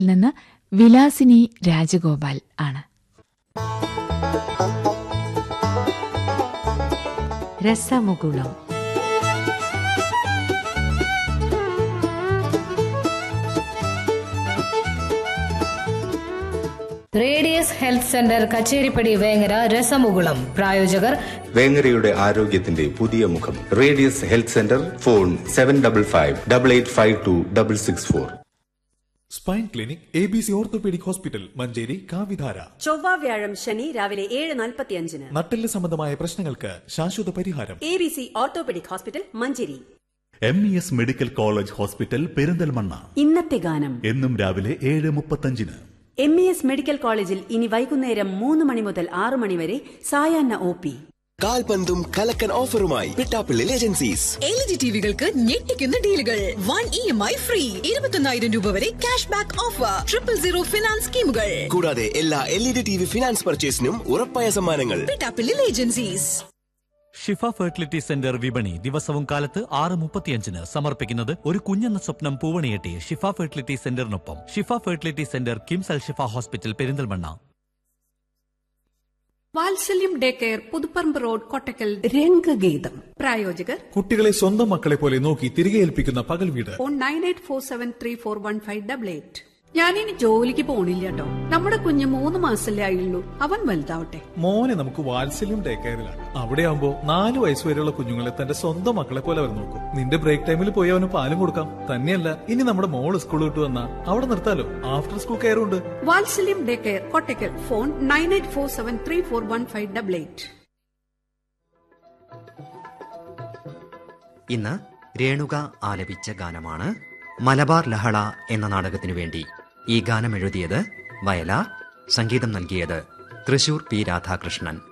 നിന്ന് വിലാസിനി രാജഗോപാൽ ആണ് രസമുകുളം radius health centre Kacheripadi Vengara രസമുകുളം പ്രായോജകർ വേങ്ങരയുടെ ആരോഗ്യത്തിന്റെ പുതിയ മുഖം radius health centre phone seven double five double eight five two double six four spine clinic A B C orthopaedic hospital Manjeri കാവിധാര ചൊവ്വ വ്യാഴം ശനി രാവിലെ ഏഴ് നാൽപ്പത്തിയഞ്ചിന് നട്ടെല്ല് സംബന്ധമായ പ്രശ്നങ്ങൾക്ക് ശാശ്വത പരിഹാരം A B C orthopaedic hospital Manjeri M E S medical college hospital Perinthalmanna ഇന്നത്തെ ഗാനം എന്നും രാവിലെ ഏഴ് മുപ്പത്തഞ്ചിന് എം ഇ എസ് മെഡിക്കൽ കോളേജിൽ ഇനി വൈകുന്നേരം മൂന്ന് മണി മുതൽ ആറ് മണി വരെ സായാഹ്ന ഒ പി കാൽപന്തും കലക്കൻ ഓഫറുമായി Pittappillil agencies L E D ടിവികൾക്ക് ഞെട്ടിക്കുന്ന ഡീലുകൾ one E M I free ഇരുപത്തൊന്നായിരം രൂപ വരെ cash back offer triple zero finance സ്കീമുകൾ കൂടാതെ എല്ലാ L E D T V finance പർച്ചേസിനും ഉറപ്പായ സമ്മാനങ്ങൾ Pittappillil agencies Shifa fertility centre വിപണി ദിവസവും കാലത്ത് ആറ് മുപ്പത്തിയഞ്ചിന് സമർപ്പിക്കുന്നത് ഒരു കുഞ്ഞെന്ന സ്വപ്നം പൂവണിയെട്ടി ഷിഫ ഫെർട്ടിലിറ്റി സെന്ററിനൊപ്പം Shifa fertility centre KIMS Al Shifa hospital Perinthalmanna വാത്സല്യം day care Puthuparamba road Kottakkal രംഗഗീതം പ്രായോജകർ കുട്ടികളെ സ്വന്തം മക്കളെ പോലെ നോക്കി തിരികെ ഏൽപ്പിക്കുന്ന പകൽ വീട് phone nine eight four seven three four one five double eight ഞാനിനി ജോലിക്ക് പോണില്ല കേട്ടോ നമ്മുടെ കുഞ്ഞ് മൂന്ന് മാസല്ലേ ആയുള്ളൂ അവൻ വലുതാവട്ടെ മോനെ നമുക്ക് വാത്സല്യം ഡേ കെയറിലാണ് അവിടെയാകുമ്പോ നാല് വയസ്സ് വരെയുള്ള കുഞ്ഞുങ്ങളെ തന്റെ സ്വന്തം മക്കളെ പോലെ അവർ നോക്കും നിന്റെ ബ്രേക്ക് ടൈമിൽ പോയി അവന് പാലും കൊടുക്കാം തന്നെയല്ല ഇനി നമ്മുടെ മോള് സ്കൂൾ വിട്ടു വന്നാ അവിടെ നിർത്താലോ ആഫ്റ്റർ സ്കൂൾ കെയർ ഉണ്ട് Valsalyam day care Kottakkal phone nine eight four seven three four one five double eight ഇന്ന് രേണുക ആലപിച്ച ഗാനമാണ് മലബാർ ലഹള എന്ന നാടകത്തിനു വേണ്ടി ഈ ഗാനം എഴുതിയത് വയലാർ സംഗീതം നൽകിയത് തൃശൂർ പി രാധാകൃഷ്ണൻ